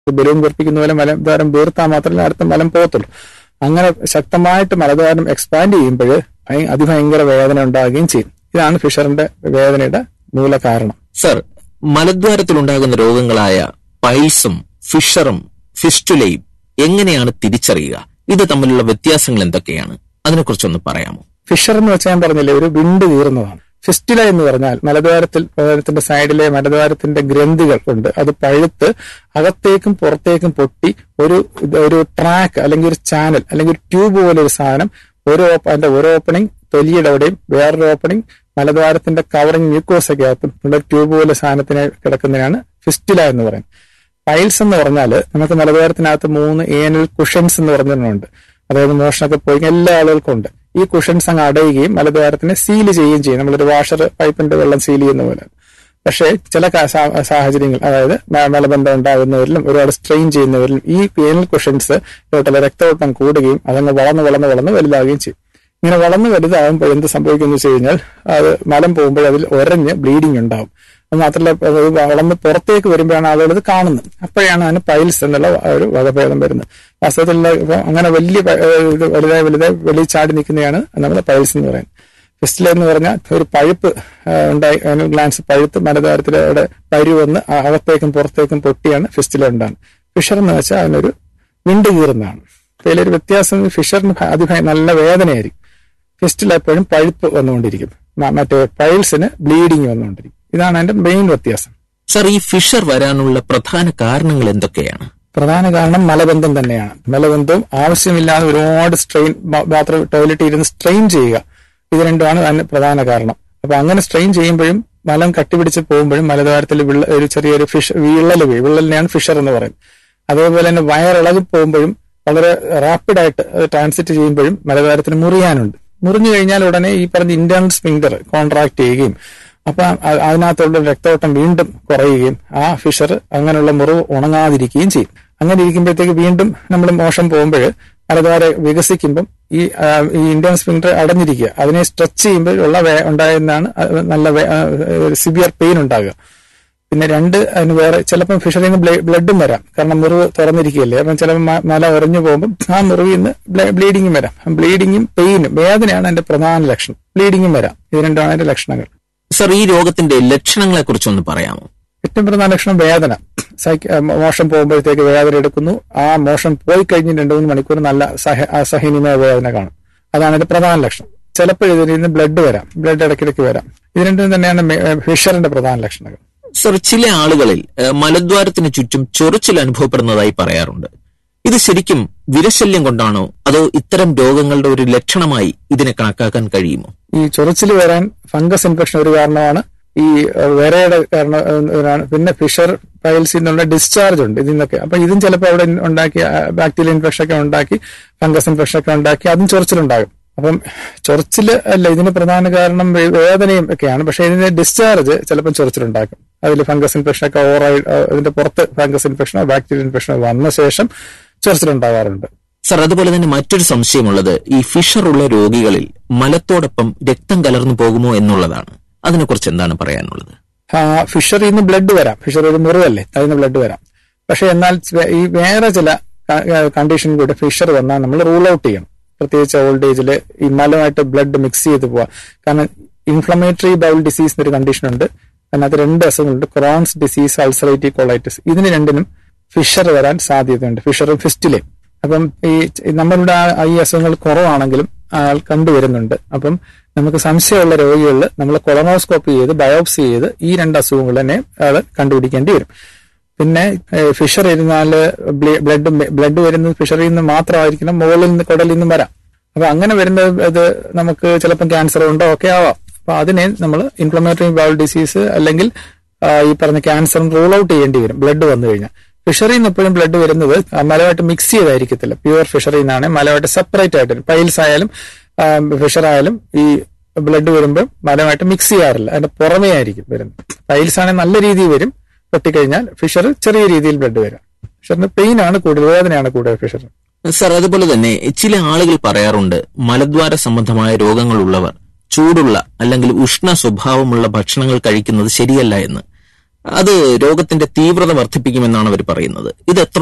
balloon വീർപ്പിക്കുന്ന പോലെ മലദ്വാരം വീർത്താൽ മാത്രമേ അടുത്ത മലം പോകത്തുള്ളൂ അങ്ങനെ ശക്തമായിട്ട് മലദ്വാരം എക്സ്പാൻഡ് ചെയ്യുമ്പോൾ അതിഭയങ്കര വേദന ഉണ്ടാകുകയും ചെയ്യും ഇതാണ് ഫിഷറിന്റെ വേദനയുടെ മൂല കാരണം സർ മലദ്വാരത്തിലുണ്ടാകുന്ന രോഗങ്ങളായ പൈൽസും ഫിഷറും ഫിസ്റ്റുലയും എങ്ങനെയാണ് തിരിച്ചറിയുക ഇത് തമ്മിലുള്ള വ്യത്യാസങ്ങൾ എന്തൊക്കെയാണ് അതിനെക്കുറിച്ചൊന്ന് പറയാമോ ഫിഷർ എന്ന് വെച്ചാൽ ഞാൻ പറഞ്ഞില്ലേ ഒരു വിണ്ട് കീറുന്നതാണ് ഫിസ്റ്റുല എന്ന് പറഞ്ഞാൽ മലദ്വാരത്തിൽ മലദ്വാരത്തിന്റെ സൈഡിലെ മലദ്വാരത്തിന്റെ ഗ്രന്ഥികൾ ഉണ്ട് അത് പഴുത്ത് അകത്തേക്കും പുറത്തേക്കും പൊട്ടി ഒരു ഒരു ട്രാക്ക് അല്ലെങ്കിൽ ഒരു ചാനൽ അല്ലെങ്കിൽ ഒരു ട്യൂബ് പോലെ ഒരു സാധനം ഒരു ഓപ്പ അതിന്റെ ഒരു ഓപ്പണിംഗ് തൊലിയുടെ അവിടെയും വേറൊരു ഓപ്പണിംഗ് മലദ്വാരത്തിന്റെ കവറിംഗ് മ്യൂക്കോസക്കകത്തും ഉള്ള ട്യൂബ് പോലെ സാധനത്തിന് കിടക്കുന്നതിനാണ് ഫിസ്റ്റുല എന്ന് പറയുന്നത് പൈൽസ് എന്ന് പറഞ്ഞാൽ നമുക്ക് മലദ്വാരത്തിനകത്ത് മൂന്ന് ഏനൽ കുഷൻസ് എന്ന് പറഞ്ഞിട്ടുണ്ട് അതായത് മോഷണമൊക്കെ പോയി എല്ലാ ആളുകൾക്കും ഉണ്ട് ഈ കുഷൻസ് അങ്ങ് അടയുകയും മലദ്വാരത്തിനെ സീൽ ചെയ്യുകയും ചെയ്യും നമ്മളൊരു വാഷർ പൈപ്പിന്റെ വെള്ളം സീൽ ചെയ്യുന്ന പോലെ പക്ഷേ ചില സാഹചര്യങ്ങൾ അതായത് മലബന്ധം ഉണ്ടാകുന്നവരിലും ഒരുപാട് സ്ട്രെയിൻ ചെയ്യുന്നവരിലും ഈ പേനൽ കുഷൻസ് ഇതോട്ടുള്ള രക്തയോട്ടം കൂടുകയും അതങ്ങ് വളർന്ന് വളർന്ന് വളർന്ന് വലുതാവുകയും ചെയ്യും ഇങ്ങനെ വളർന്ന് വലുതാകുമ്പോൾ എന്ത് സംഭവിക്കുന്നു വെച്ച് കഴിഞ്ഞാൽ അത് മലം പോകുമ്പോൾ അതിൽ ഒരഞ്ഞ് ബ്ലീഡിങ് ഉണ്ടാവും അത് മാത്രമല്ല വളർന്ന് പുറത്തേക്ക് വരുമ്പോഴാണ് ആളുകൾ ഇത് കാണുന്നത് അപ്പോഴാണ് അതിന് പൈൽസ് എന്നുള്ള ഒരു വകഭേദം വരുന്നത് വാസ്തവത്തിലുള്ള അങ്ങനെ വലിയ ഇത് വലുതായി വലുതായി വെളി ചാടി നിൽക്കുന്നതാണ് നമ്മുടെ പൈൽസ് എന്ന് പറയുന്നത് ഫിസ്റ്റില എന്ന് പറഞ്ഞാൽ ഒരു പഴുപ്പ് ഉണ്ടായി ഗ്ലാൻസ് പഴുത്ത് മലദ്വാരത്തിലൂടെ പരി വന്ന് അകത്തേക്കും പുറത്തേക്കും പൊട്ടിയാണ് ഫിസ്റ്റില ഉണ്ടാകുന്നത് ഫിഷർ എന്ന് വെച്ചാൽ അതിനൊരു വിണ്ട് കീറുന്നതാണ് ഇതിലൊരു വ്യത്യാസം ഫിഷറിന് അതിഭയ നല്ല വേദനയായിരിക്കും ഫിസ്റ്റിൽ എപ്പോഴും പഴുപ്പ് വന്നുകൊണ്ടിരിക്കും മറ്റേ പൈൽസിന് ബ്ലീഡിങ് വന്നുകൊണ്ടിരിക്കും ഇതാണ് അതിന്റെ മെയിൻ വ്യത്യാസം സർ ഈ ഫിഷർ വരാനുള്ള പ്രധാന കാരണങ്ങൾ എന്തൊക്കെയാണ് പ്രധാന കാരണം മലബന്ധം തന്നെയാണ് മലബന്ധവും ആവശ്യമില്ലാതെ ഒരുപാട് സ്ട്രെയിൻ ബാത്റൂം ടോയ്ലറ്റിൽ ഇരുന്ന് സ്ട്രെയിൻ ചെയ്യുക ഇത് രണ്ടുമാണ് അതിന് പ്രധാന കാരണം അപ്പൊ അങ്ങനെ സ്ട്രെയിൻ ചെയ്യുമ്പോഴും മലം കട്ടിപിടിച്ച് പോകുമ്പോഴും മലദ്വാരത്തിൽ വിള്ള ഒരു ചെറിയൊരു ഫിഷ് വിള്ളൽ വീഴും വിള്ളലിനെയാണ് ഫിഷർ എന്ന് പറയുന്നത് അതേപോലെ തന്നെ വയറിളകി പോകുമ്പോഴും വളരെ റാപ്പിഡായിട്ട് ട്രാൻസിറ്റ് ചെയ്യുമ്പോഴും മലദ്വാരത്തിന് മുറിയാനുണ്ട് മുറിഞ്ഞു കഴിഞ്ഞാൽ ഉടനെ ഈ പറഞ്ഞ ഇന്റേണൽ സ്പിങ്ഡർ കോൺട്രാക്ട് ചെയ്യുകയും അപ്പൊ അതിനകത്തുള്ള രക്തോട്ടം വീണ്ടും കുറയുകയും ആ ഫിഷർ അങ്ങനെയുള്ള മുറിവ് ഉണങ്ങാതിരിക്കുകയും ചെയ്യും അങ്ങനെ ഇരിക്കുമ്പോഴത്തേക്ക് വീണ്ടും നമ്മൾ മോശം പോകുമ്പോൾ മലദ്വാര വികസിക്കുമ്പം ഈ ഈ ഇന്ത്യൻ സ്പിങ്ഡർ അടഞ്ഞിരിക്കുക അതിനെ സ്ട്രെച്ച് ചെയ്യുമ്പോൾ ഉള്ള ഉണ്ടാകുന്നതാണ് നല്ല സിവിയർ പെയിൻ ഉണ്ടാകുക പിന്നെ രണ്ട് അതിന് വേറെ ചിലപ്പം ഫിഷറിൽ നിന്ന് ബ്ലഡും വരാം കാരണം മുറിവ് തുറന്നിരിക്കുകയല്ലേ അപ്പം ചിലപ്പോൾ മല ഉറഞ്ഞു പോകുമ്പോൾ ആ മുറിവിൽ നിന്ന് ബ്ലീഡിങ്ങും വരാം ബ്ലീഡിങ്ങും പെയിനും വേദനയാണ് അതിന്റെ പ്രധാന ലക്ഷണം ബ്ലീഡിങ്ങും വരാം ഇത് രണ്ടാണ് അതിന്റെ ലക്ഷണങ്ങൾ സർ ഈ രോഗത്തിന്റെ ലക്ഷണങ്ങളെ കുറിച്ചൊന്ന് പറയാമോ ഏറ്റവും പ്രധാന ലക്ഷണം വേദന മോശം പോകുമ്പോഴത്തേക്ക് വേദന എടുക്കുന്നു ആ മോശം പോയി കഴിഞ്ഞ് രണ്ടു മൂന്ന് മണിക്കൂർ നല്ല സഹ അസഹനീയമായ വേദന കാണും അതാണ് അതിന്റെ പ്രധാന ലക്ഷണം ചിലപ്പോൾ ഇതിൽ നിന്ന് ബ്ലഡ് വരാം ബ്ലഡ് ഇടയ്ക്കിടയ്ക്ക് വരാം ഇത് രണ്ടും തന്നെയാണ് ഫിഷറിന്റെ പ്രധാന ലക്ഷണങ്ങൾ സർ ചില ആളുകളിൽ മലദ്വാരത്തിന് ചുറ്റും ചൊറിച്ചിൽ അനുഭവപ്പെടുന്നതായി പറയാറുണ്ട് ഇത് ശരിക്കും വിരശല്യം കൊണ്ടാണോ അതോ ഇത്തരം രോഗങ്ങളുടെ ഒരു ലക്ഷണമായി ഇതിനെ കണക്കാക്കാൻ കഴിയുമോ ഈ ചൊറിച്ചിൽ വരാൻ ഫംഗസ് ഇൻഫെക്ഷൻ ഒരു കാരണമാണ് ഈ വിരയുടെ കാരണം പിന്നെ ഫിഷർ പൈൽസിൽ നിന്നുള്ള ഡിസ്ചാർജ് ഉണ്ട് ഇതിൽ നിന്നൊക്കെ അപ്പൊ ഇതും ചിലപ്പോൾ അവിടെ ഉണ്ടാക്കി ബാക്ടീരിയൽ ഇൻഫെക്ഷൻ ഒക്കെ ഉണ്ടാക്കി ഫംഗസ് ഇൻഫെക്ഷൻ ഒക്കെ ഉണ്ടാക്കി അതും ചൊറിച്ചിലുണ്ടാകും അപ്പം ചൊറിച്ചില് അല്ല ഇതിന് പ്രധാന കാരണം വേദനയും ഒക്കെയാണ് പക്ഷെ ഇതിന്റെ ഡിസ്ചാർജ് ചിലപ്പോൾ ചൊറിച്ചിലുണ്ടാക്കും അതിൽ ഫംഗസ് ഇൻഫെക്ഷൻ ഒക്കെ ഓവറായി അതിന്റെ പുറത്ത് ഫംഗസ് ഇൻഫെക്ഷനോ ബാക്ടീരിയൽ ഇൻഫെക്ഷനോ വന്ന ശേഷം ചൊറിച്ചിലുണ്ടാകാറുണ്ട് സർ അതുപോലെ തന്നെ മറ്റൊരു സംശയമുള്ളത് ഈ ഫിഷർ ഉള്ള രോഗികളിൽ മലത്തോടൊപ്പം രക്തം കലർന്നു പോകുമോ എന്നുള്ളതാണ് അതിനെക്കുറിച്ച് എന്താണ് പറയാനുള്ളത് ഫിഷറിൽ നിന്ന് ബ്ലഡ് വരാം ഫിഷർ ഒരു മുറിവല്ലേ അതിൽ നിന്ന് ബ്ലഡ് വരാം പക്ഷെ എന്നാൽ ഈ വേറെ ചില കണ്ടീഷൻ കൂടെ ഫിഷർ വന്നാൽ നമ്മൾ റൂൾ ഔട്ട് ചെയ്യണം പ്രത്യേകിച്ച് ഓൾഡ് ഏജിൽ ഈ മലമായിട്ട് ബ്ലഡ് മിക്സ് ചെയ്ത് പോവാം കാരണം ഇൻഫ്ലമേറ്ററി ബൗൾ ഡിസീസ് എന്നൊരു കണ്ടീഷൻ ഉണ്ട് അതിനകത്ത് രണ്ട് അസുഖങ്ങളുണ്ട് ക്രോൺസ് ഡിസീസ് അൾസറേറ്റീവ് കൊളൈറ്റിസ് ഇതിന് രണ്ടിനും ഫിഷർ വരാൻ സാധ്യതയുണ്ട് ഫിഷറും ഫിസ്റ്റിലെയും അപ്പം ഈ നമ്മളുടെ ഈ അസുഖങ്ങൾ കുറവാണെങ്കിലും ആൾ കണ്ടുവരുന്നുണ്ട് അപ്പം നമുക്ക് സംശയമുള്ള രോഗികളിൽ നമ്മൾ കൊളനോസ്കോപ്പി ചെയ്ത് ബയോപ്സി ചെയ്ത് ഈ രണ്ട് അസുഖങ്ങൾ തന്നെ അത് കണ്ടുപിടിക്കേണ്ടി വരും പിന്നെ ഫിഷർ ഇരുന്നാല് ബ്ലഡ് ബ്ലഡ് വരുന്നത് ഫിഷറിൽ നിന്ന് മാത്രമായിരിക്കണം മുകളിൽ നിന്ന് കുടലിൽ നിന്നും വരാം അപ്പൊ അങ്ങനെ വരുന്നത് ഇത് നമുക്ക് ചിലപ്പം ക്യാൻസർ ഉണ്ടോ ഒക്കെ ആവാം അപ്പൊ അതിനെ നമ്മൾ ഇൻഫ്ലമേറ്ററി ബൗൾ ഡിസീസ് അല്ലെങ്കിൽ ഈ പറഞ്ഞ ക്യാൻസർ റൂൾ ഔട്ട് ചെയ്യേണ്ടി വരും ബ്ലഡ് വന്നു കഴിഞ്ഞാൽ ഫിഷറിൽ നിന്ന് എപ്പോഴും ബ്ലഡ് വരുന്നത് മലമായിട്ട് മിക്സ് ചെയ്തായിരിക്കത്തില്ല പ്യുവർ ഫിഷറിൽ നിന്നാണ് മലമായിട്ട് സെപ്പറേറ്റ് ആയിട്ട് പൈൽസ് ആയാലും ഫിഷർ ആയാലും ഈ ബ്ലഡ് വരുമ്പോൾ മലമായിട്ട് മിക്സ് ചെയ്യാറില്ല അതിന്റെ പുറമേ ആയിരിക്കും വരുന്നത് പൈൽസ് ആണെങ്കിൽ നല്ല രീതിയിൽ വരും പൊട്ടിക്കഴിഞ്ഞാൽ ഫിഷർ ചെറിയ രീതിയിൽ ബ്ലഡ് വരാം ഫിഷറിന് പെയിൻ ആണ് കൂടുതൽ വേദനയാണ് കൂടുതൽ ഫിഷർ സർ അതുപോലെ തന്നെ ചില ആളുകൾ പറയാറുണ്ട് മലദ്വാര സംബന്ധമായ രോഗങ്ങളുള്ളവർ ചൂടുള്ള അല്ലെങ്കിൽ ഉഷ്ണ സ്വഭാവമുള്ള ഭക്ഷണങ്ങൾ കഴിക്കുന്നത് ശരിയല്ല എന്ന് അത് രോഗത്തിന്റെ തീവ്രത വർദ്ധിപ്പിക്കുമെന്നാണ് അവർ പറയുന്നത് ഇത് എത്ര